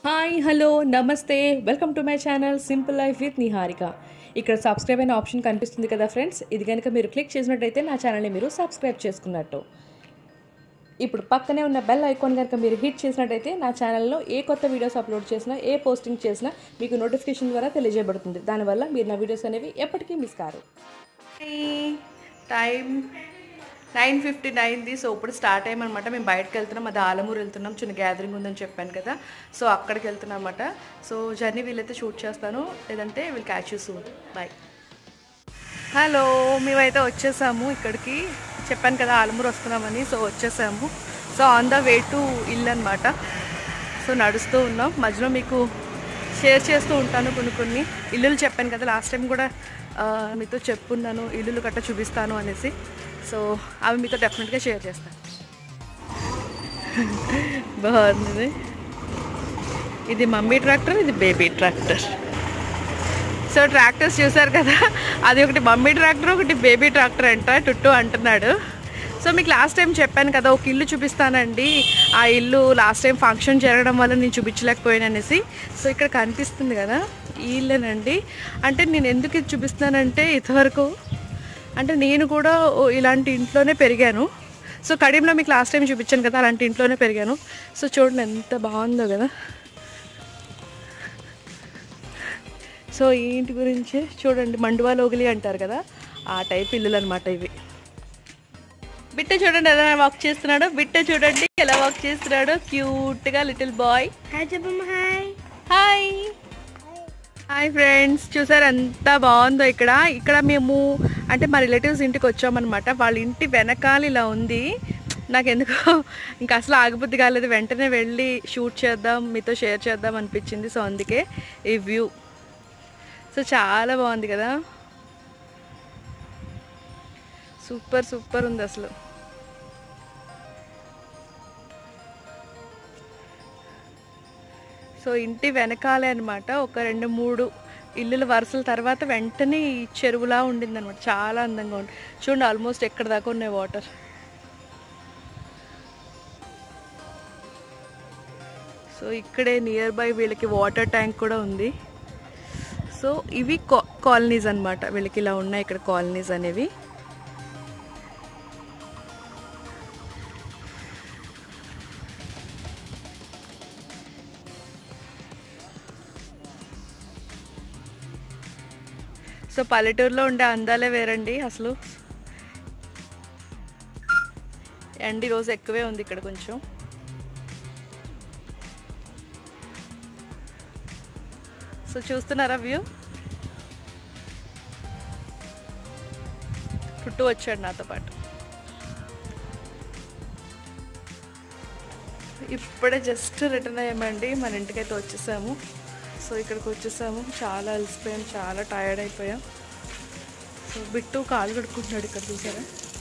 hi hello నమస్తే welcome to my channel simple life with Niharika ఇక్కడ subscribe అయిన option కనిపిస్తుంది కదా ఫ్రెండ్స్ ఇది కనుక మీరు క్లిక్ చేసినట్టయితే నా ఛానల్ని మీరు సబ్స్క్రైబ్ చేసుకున్నట్టు ఇప్పుడు పక్కనే ఉన్న బెల్ ఐకాన్ కనుక మీరు హిట్ చేసినట్టయితే నా ఛానల్లో ఏ కొత్త వీడియోస్ అప్లోడ్ చేసినా ఏ పోస్టింగ్ చేసినా మీకు నోటిఫికేషన్ ద్వారా తెలియజేయబడుతుంది దానివల్ల మీరు నా వీడియోస్ అనేవి ఎప్పటికీ మిస్ కారు టైం నైన్ ఫిఫ్టీ నైన్ది సో ఇప్పుడు స్టార్ట్ అయ్యామన్నమాట మేము బయటకు వెళ్తున్నాం అది ఆలమూరు వెళ్తున్నాం చిన్న గ్యాదరింగ్ ఉందని చెప్పాను కదా సో అక్కడికి వెళ్తున్నాం అనమాట సో జర్నీ వీలైతే షూట్ చేస్తాను లేదంటే వీళ్ళు catch you soon bye hello మేమైతే వచ్చేసాము ఇక్కడికి చెప్పాను కదా ఆలమూరు వస్తున్నామని సో వచ్చేసాము so on the way to ఇల్లు అనమాట సో నడుస్తూ ఉన్నాం మధ్యలో మీకు షేర్ చేస్తూ ఉంటాను కొన్ని కొన్ని ఇల్లులు చెప్పాను కదా లాస్ట్ టైం కూడా ఆ, మీతో చెప్పున్నాను ఇల్లులు గట్రా చూపిస్తాను అనేసి సో అవి మీతో డెఫినెట్గా షేర్ చేస్తాను బాగుంది ఇది మమ్మీ ట్రాక్టర్ ఇది బేబీ ట్రాక్టర్ సో ట్రాక్టర్స్ చూసారు కదా అది ఒకటి మమ్మీ ట్రాక్టర్ ఒకటి బేబీ ట్రాక్టర్ అంట టుట్టు అంటున్నాడు సో మీకు లాస్ట్ టైం చెప్పాను కదా ఒక ఇల్లు చూపిస్తానండి ఆ ఇల్లు లాస్ట్ టైం ఫంక్షన్ జరగడం వల్ల నేను చూపించలేకపోయాను అనేసి సో ఇక్కడ కనిపిస్తుంది కదా ఈ ఇల్లేనండి అంటే నేను ఎందుకు ఇది చూపిస్తున్నానంటే ఇంతవరకు అంటే నేను కూడా ఓ ఇలాంటి ఇంట్లోనే పెరిగాను సో కడియంలో మీకు లాస్ట్ టైం చూపించాను కదా అలాంటి ఇంట్లోనే పెరిగాను సో చూడండి ఎంత బాగుందో కదా సో ఈ ఇంటి గురించి చూడండి మండువా లోగిలి అంటారు కదా ఆ టైప్ ఇల్లులు అనమాట ఇవి బిట్ట చూడండి ఎలా వాక్ చేస్తున్నాడు బిట్ట చూడండి ఎలా వాక్ చేస్తున్నాడు క్యూట్గా లిటిల్ బాయ్ హాయ్ చెప్పమ్మ హాయ్ హాయ్ హాయ్ ఫ్రెండ్స్ చూసారు ఎంత బాగుందో ఇక్కడ ఇక్కడ మేము అంటే మా రిలేటివ్స్ ఇంటికి వచ్చామన్నమాట వాళ్ళ ఇంటి వెనకాల ఇలా ఉంది నాకు ఎందుకో ఇంకా అసలు ఆగబుద్ధి కాలేదు వెంటనే వెళ్ళి షూట్ చేద్దాం మీతో షేర్ చేద్దాం అనిపించింది సో అందుకే ఈ వ్యూ సో చాలా బాగుంది కదా సూపర్ సూపర్ ఉంది అసలు సో ఇంటి వెనకాలే అనమాట ఒక రెండు మూడు ఇల్లుల వరుసల తర్వాత వెంటనే ఈ చెరువులా ఉండింది అనమాట చాలా అందంగా ఉంది చూడండి ఆల్మోస్ట్ ఎక్కడ దాకా ఉన్నాయి వాటర్ సో ఇక్కడే నియర్ బై వీళ్ళకి వాటర్ ట్యాంక్ కూడా ఉంది సో ఇవి కాలనీస్ అన్నమాట వీళ్ళకి ఇలా ఉన్నాయి ఇక్కడ కాలనీస్ అనేవి సో పల్లెటూరులో ఉండే అందాలే వేరండి అసలు ఎండ్ రోజు ఎక్కువే ఉంది ఇక్కడ కొంచెం సో చూస్తున్నారా వ్యూ చుట్టూ వచ్చాడు నాతో పాటు ఇప్పుడే జస్ట్ రిటర్న్ అయ్యామండి మన ఇంటికైతే వచ్చేసాము సో ఇక్కడికి వచ్చేసాము చాలా అలసిపోయాం చాలా టైర్డ్ అయిపోయాం సో బిట్టు కాలు కడుక్కుంటున్నాడు ఇక్కడ చూసారా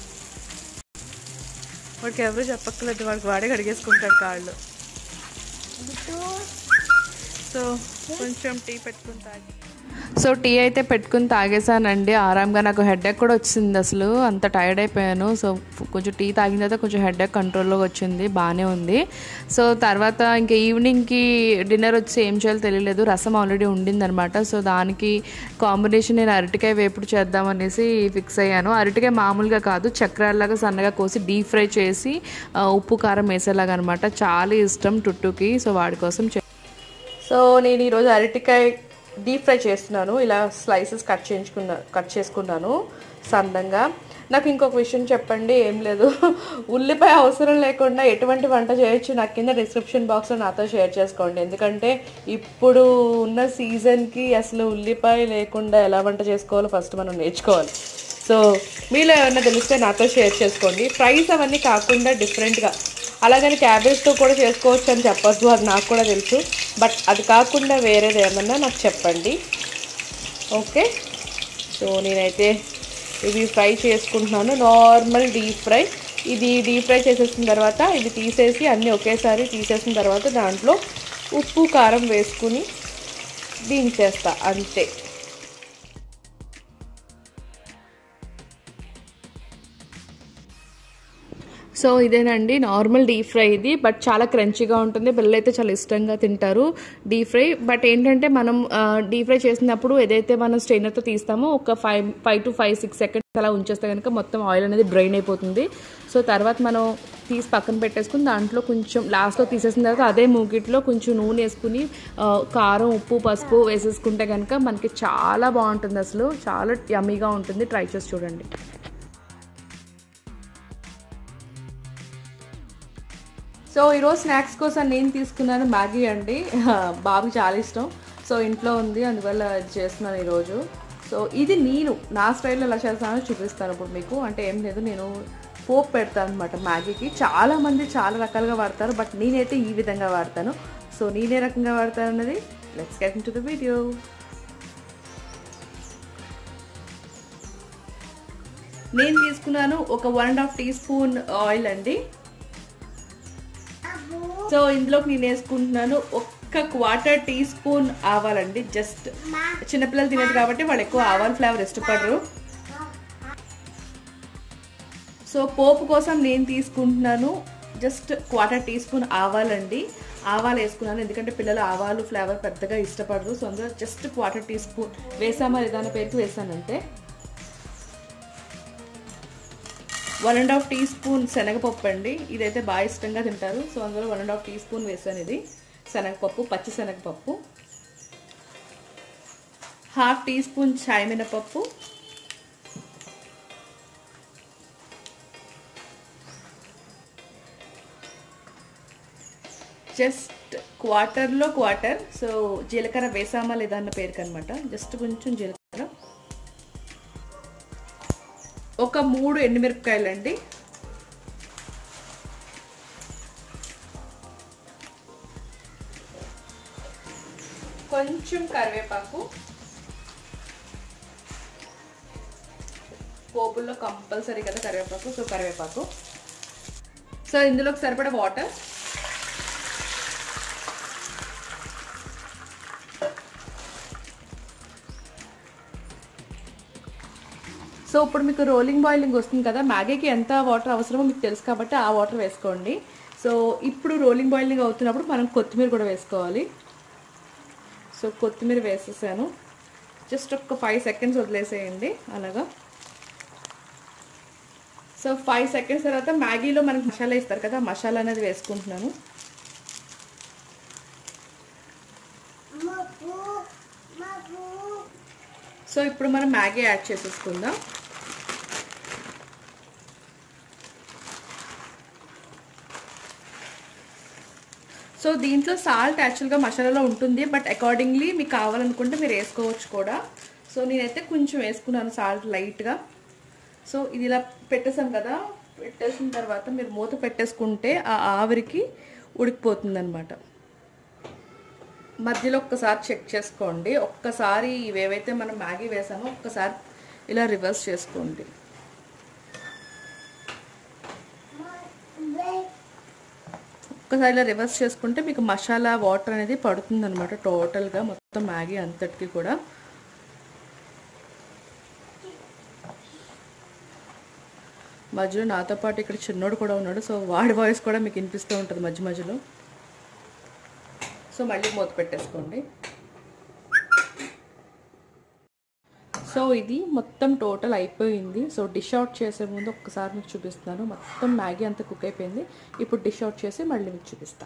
వాడికి ఎవరు చెప్పక్కర్లేదు వాడికి వాడే కడిగేసుకుంటాడు కాళ్ళు సో కొంచెం టీ పెట్టుకుని తాగి సో టీ అయితే పెట్టుకుని తాగేసానండి ఆరాంగా నాకు హెడేక్ కూడా వచ్చింది అసలు అంత టైర్డ్ అయిపోయాను సో కొంచెం టీ తాగిన తర్వాత కొంచెం హెడేక్ కంట్రోల్లోకి వచ్చింది బాగానే ఉంది సో తర్వాత ఇంకా ఈవినింగ్కి డిన్నర్ వచ్చి ఏం చేయాలో తెలియలేదు రసం ఆల్రెడీ ఉండిందనమాట సో దానికి కాంబినేషన్ నేను అరటికాయ వేపుడు చేద్దామనేసి ఫిక్స్ అయ్యాను అరటికాయ మామూలుగా కాదు చక్రాల్లాగా సన్నగా కోసి డీప్ ఫ్రై చేసి ఆ, ఉప్పు కారం వేసేలాగా అనమాట చాలా ఇష్టం టుట్టుకి సో వాడి కోసం చే- సో నేను ఈరోజు అరటికాయ డీప్ ఫ్రై చేస్తున్నాను ఇలా స్లైసెస్ కట్ చేయించుకున్నా కట్ చేసుకున్నాను సన్నంగా నాకు ఇంకొక విషయం చెప్పండి ఏం లేదు ఉల్లిపాయ అవసరం లేకుండా ఎటువంటి వంట చేయొచ్చు నాకు కింద డిస్క్రిప్షన్ బాక్స్లో నాతో షేర్ చేసుకోండి ఎందుకంటే ఇప్పుడు ఉన్న సీజన్కి అసలు ఉల్లిపాయ లేకుండా ఎలా వంట చేసుకోవాలో ఫస్ట్ మనం నేర్చుకోవాలి సో మీలో ఏమైనా తెలిస్తే నాతో షేర్ చేసుకోండి ఫ్రైస్ అవన్నీ కాకుండా డిఫరెంట్గా అలాగని క్యాబేజ్తో కూడా చేసుకోవచ్చు అని చెప్పొద్దు అది నాకు కూడా తెలుసు బట్ అది కాకుండా వేరేది ఏమన్నా నాకు చెప్పండి ఓకే సో నేనైతే ఇవి ఫ్రై చేసుకుంటున్నాను నార్మల్ డీప్ ఫ్రై ఇది డీప్ ఫ్రై చేసేసిన తర్వాత ఇది తీసేసి అన్నీ ఒకేసారి తీసేసిన తర్వాత దాంట్లో ఉప్పు కారం వేసుకుని దించేస్తా అంతే సో ఇదేనండి నార్మల్ డీప్ ఫ్రై ఇది బట్ చాలా క్రంచీగా ఉంటుంది పిల్లలు అయితే చాలా ఇష్టంగా తింటారు డీప్ ఫ్రై బట్ ఏంటంటే మనం డీప్ ఫ్రై చేసినప్పుడు ఏదైతే మనం స్ట్రైనర్తో తీస్తామో ఒక five five to five six seconds అలా ఉంచేస్తే కనుక మొత్తం ఆయిల్ అనేది డ్రైన్ అయిపోతుంది సో తర్వాత మనం తీసి పక్కన పెట్టేసుకుని దాంట్లో కొంచెం లాస్ట్లో తీసేసిన తర్వాత అదే మూగిట్లో కొంచెం నూనె వేసుకుని ఆ, కారం ఉప్పు పసుపు వేసేసుకుంటే కనుక మనకి చాలా బాగుంటుంది అసలు చాలా యమ్మీగా ఉంటుంది ట్రై చేసి చూడండి సో ఈరోజు స్నాక్స్ కోసం నేను తీసుకున్నాను మ్యాగీ అండి బాబుకి చాలా ఇష్టం సో ఇంట్లో ఉంది అందువల్ల ఇది చేస్తున్నాను ఈరోజు సో ఇది నేను నా స్టైల్లో ఎలా చేస్తానో చూపిస్తాను ఇప్పుడు మీకు అంటే ఏం లేదు నేను పోపు పెడతాను అనమాట మ్యాగీకి చాలా మంది చాలా రకాలుగా వాడతారు బట్ నేనైతే ఈ విధంగా వాడతాను సో నేనే రకంగా వాడతాను అన్నది let's get into the video నేను తీసుకున్నాను ఒక one and half teaspoon oil అండి సో ఇందులోకి నేను వేసుకుంటున్నాను ఒక్క క్వార్టర్ టీ స్పూన్ ఆవాలండి జస్ట్ చిన్నపిల్లలు తినేది కాబట్టి వాళ్ళు ఎక్కువ ఆవాల ఫ్లేవర్ ఇష్టపడరు సో పోపు కోసం నేను తీసుకుంటున్నాను జస్ట్ క్వార్టర్ టీ స్పూన్ ఆవాలండి ఆవాలు వేసుకున్నాను ఎందుకంటే పిల్లలు ఆవాలు ఫ్లేవర్ పెద్దగా ఇష్టపడరు సో అందులో జస్ట్ క్వార్టర్ టీ స్పూన్ వేసామా లేదా అనే పేరుకి వేసాను అంతే one and half teaspoon శనగపప్పు అండి ఇదైతే బాగా ఇష్టంగా తింటారు సో అందులో one and half teaspoon వేసాను ఇది శనగపప్పు పచ్చి శనగపప్పు హాఫ్ టీ స్పూన్ చాయ్ మినపప్పు జస్ట్ క్వార్టర్లో క్వార్టర్ సో జీలకర్ర వేసామా లేదా అన్న పేరుకి అనమాట జస్ట్ కొంచెం జీలకర్ర ఒక మూడు ఎండుమిరపకాయలు అండి కొంచెం కరివేపాకు పోపుల్లో కంపల్సరీ కదా కరివేపాకు సో కరివేపాకు సో ఇందులోకి సరిపడా వాటర్ సో ఇప్పుడు మీకు రోలింగ్ బాయిలింగ్ వస్తుంది కదా మ్యాగీకి ఎంత వాటర్ అవసరమో మీకు తెలుసు కాబట్టి ఆ వాటర్ వేసుకోండి సో ఇప్పుడు రోలింగ్ బాయిలింగ్ అవుతున్నప్పుడు మనం కొత్తిమీర కూడా వేసుకోవాలి సో కొత్తిమీర వేసేసాను జస్ట్ ఒక ఫైవ్ సెకండ్స్ వదిలేసేయండి అలాగా సో ఫైవ్ సెకండ్స్ తర్వాత మ్యాగీలో మనకి మసాలా ఇస్తారు కదా మసాలా అనేది వేసుకుంటున్నాను సో ఇప్పుడు మనం మ్యాగీ యాడ్ చేసేసుకుందాం సో దీంట్లో సాల్ట్ యాక్చువల్గా మసాలాలో ఉంటుంది బట్ అకార్డింగ్లీ మీకు కావాలనుకుంటే మీరు వేసుకోవచ్చు కూడా సో నేనైతే కొంచెం వేసుకున్నాను సాల్ట్ లైట్గా సో ఇది ఇలా పెట్టేసాం కదా పెట్టేసిన తర్వాత మీరు మూత పెట్టేసుకుంటే ఆ ఆవిరికి ఉడికిపోతుంది అనమాట మధ్యలో ఒక్కసారి చెక్ చేసుకోండి ఒక్కసారి ఇవేవైతే మనం మ్యాగీ వేసామో ఒక్కసారి ఇలా రివర్స్ చేసుకోండి ఒక్కసారి ఇలా రివర్స్ చేసుకుంటే మీకు మసాలా వాటర్ అనేది పడుతుంది అనమాట టోటల్గా మొత్తం మ్యాగీ అంతటికి కూడా మధ్యలో నాతో పాటు ఇక్కడ చిన్నోడు కూడా ఉన్నాడు సో వాడి వాయిస్ కూడా మీకు వినిపిస్తూ ఉంటుంది మధ్య మధ్యలో సో మళ్ళీ మూత పెట్టేసుకోండి సో ఇది మొత్తం టోటల్ అయిపోయింది సో డిష్ అవుట్ చేసే ముందు ఒక్కసారి మీకు చూపిస్తున్నాను మొత్తం మ్యాగీ అంతా కుక్ అయిపోయింది ఇప్పుడు డిష్ అవుట్ చేసి మళ్ళీ మీకు చూపిస్తా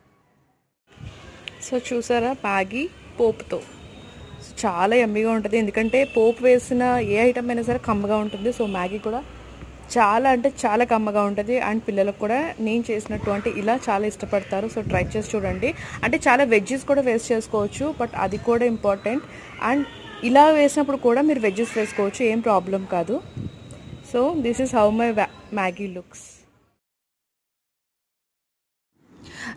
సో చూసారా మ్యాగీ పోపుతో సో చాలా ఎమ్మిగా ఉంటుంది ఎందుకంటే పోపు వేసిన ఏ ఐటమ్ అయినా సరే కమ్మగా ఉంటుంది సో మ్యాగీ కూడా చాలా అంటే చాలా కమ్మగా ఉంటుంది అండ్ పిల్లలకు కూడా నేను చేసినట్టు అంటే ఇలా చాలా ఇష్టపడతారు సో ట్రై చేసి చూడండి అంటే చాలా వెజ్జెస్ కూడా వేస్ట్ చేసుకోవచ్చు బట్ అది కూడా ఇంపార్టెంట్ అండ్ ఇలా వేసినప్పుడు కూడా మీరు వెజ్జెస్ వేసుకోవచ్చు ఏం ప్రాబ్లం కాదు so this is how my Maggi looks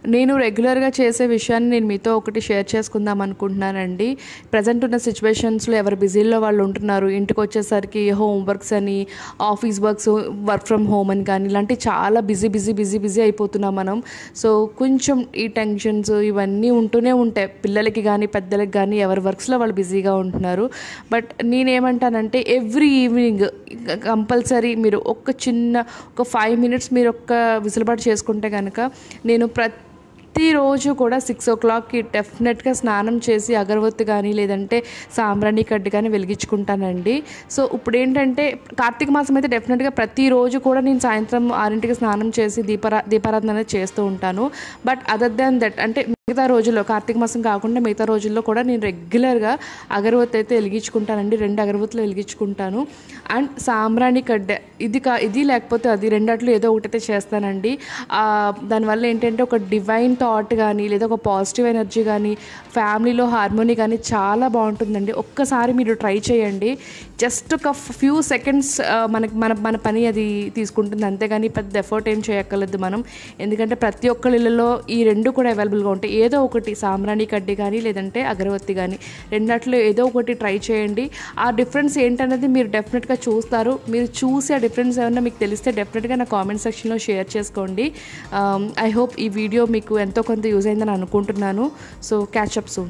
నేను రెగ్యులర్గా చేసే విషయాన్ని నేను మీతో ఒకటి షేర్ చేసుకుందాం అనుకుంటున్నానండి ప్రజెంట్ ఉన్న సిచ్యువేషన్స్లో ఎవరు బిజీలో వాళ్ళు ఉంటున్నారు ఇంటికి వచ్చేసరికి హోమ్ వర్క్స్ అని office works work from home అని కానీ ఇలాంటి చాలా బిజీ బిజీ బిజీ బిజీ అయిపోతున్నాం మనం సో కొంచెం ఈ టెన్షన్స్ ఇవన్నీ ఉంటూనే ఉంటాయి పిల్లలకి కానీ పెద్దలకి కానీ ఎవరి వర్క్స్లో వాళ్ళు బిజీగా ఉంటున్నారు బట్ నేనేమంటానంటే ఎవ్రీ ఈవినింగ్ కంపల్సరీ మీరు ఒక చిన్న ఒక ఫైవ్ మినిట్స్ మీరు ఒక్క విసులుబాటు చేసుకుంటే కనుక నేను ప్రతిరోజు కూడా సిక్స్ ఓ క్లాక్కి డెఫినెట్గా స్నానం చేసి అగరవత్తి కానీ లేదంటే సాంబ్రాణి కడ్డి కానీ వెలిగించుకుంటానండి సో ఇప్పుడు ఏంటంటే కార్తీక మాసం అయితే డెఫినెట్గా ప్రతిరోజు కూడా నేను సాయంత్రం ఆరింటికి స్నానం చేసి దీపారా దీపారాధన అనేది చేస్తూ ఉంటాను బట్ అదర్ దాన్ దట్ అంటే మిగతా రోజుల్లో కార్తీక మాసం కాకుండా మిగతా రోజుల్లో కూడా నేను రెగ్యులర్గా అగరవత్తి అయితే వెలిగించుకుంటానండి రెండు అగరవత్తులు వెలిగించుకుంటాను అండ్ సాంబ్రాణి కడ్డె ఇది కా ఇది లేకపోతే అది రెండట్లు ఏదో ఒకటైతే చేస్తానండి ఆ, దానివల్ల ఏంటంటే ఒక డివైన్ థాట్ కానీ లేదా ఒక పాజిటివ్ ఎనర్జీ కానీ ఫ్యామిలీలో హార్మోనీ కానీ చాలా బాగుంటుందండి ఒక్కసారి మీరు ట్రై చేయండి జస్ట్ ఒక ఫ్యూ సెకండ్స్ మనకి మన మన పని అది తీసుకుంటుంది అంతేగాని పెద్ద ఎఫర్ట్ ఏం చేయక్కర్లేదు మనం ఎందుకంటే ప్రతి ఒక్కరి ఇళ్ళలో ఈ రెండు కూడా అవైలబుల్గా ఉంటాయి ఏదో ఒకటి సాంబ్రాణి కడ్డీ కానీ లేదంటే అగరవత్తి కానీ రెండట్లో ఏదో ఒకటి ట్రై చేయండి ఆ డిఫరెన్స్ ఏంటనేది మీరు డెఫినెట్గా చూస్తారు మీరు చూసి ఆ డిఫరెన్స్ ఏమన్నా మీకు తెలిస్తే డెఫినెట్గా నా కామెంట్ సెక్షన్లో షేర్ చేసుకోండి ఐ హోప్ ఈ వీడియో మీకు ఎంతో కొంత యూజ్ అయిందని అనుకుంటున్నాను సో క్యాచప్ సూన్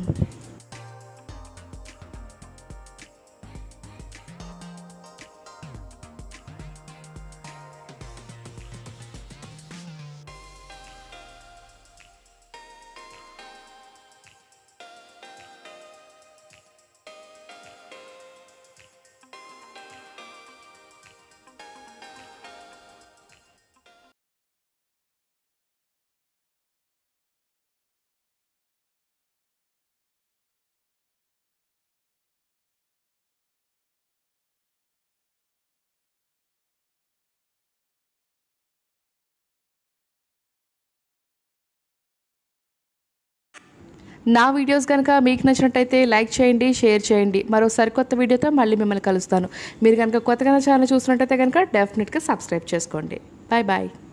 నా వీడియోస్ కనుక మీకు నచ్చినట్టయితే లైక్ చేయండి షేర్ చేయండి మరో సరికొత్త వీడియోతో మళ్ళీ మిమ్మల్ని కలుస్తాను మీరు కనుక కొత్తగా ఛానల్ చూసినట్టయితే కనుక డెఫినెట్గా సబ్స్క్రైబ్ చేసుకోండి బాయ్ బాయ్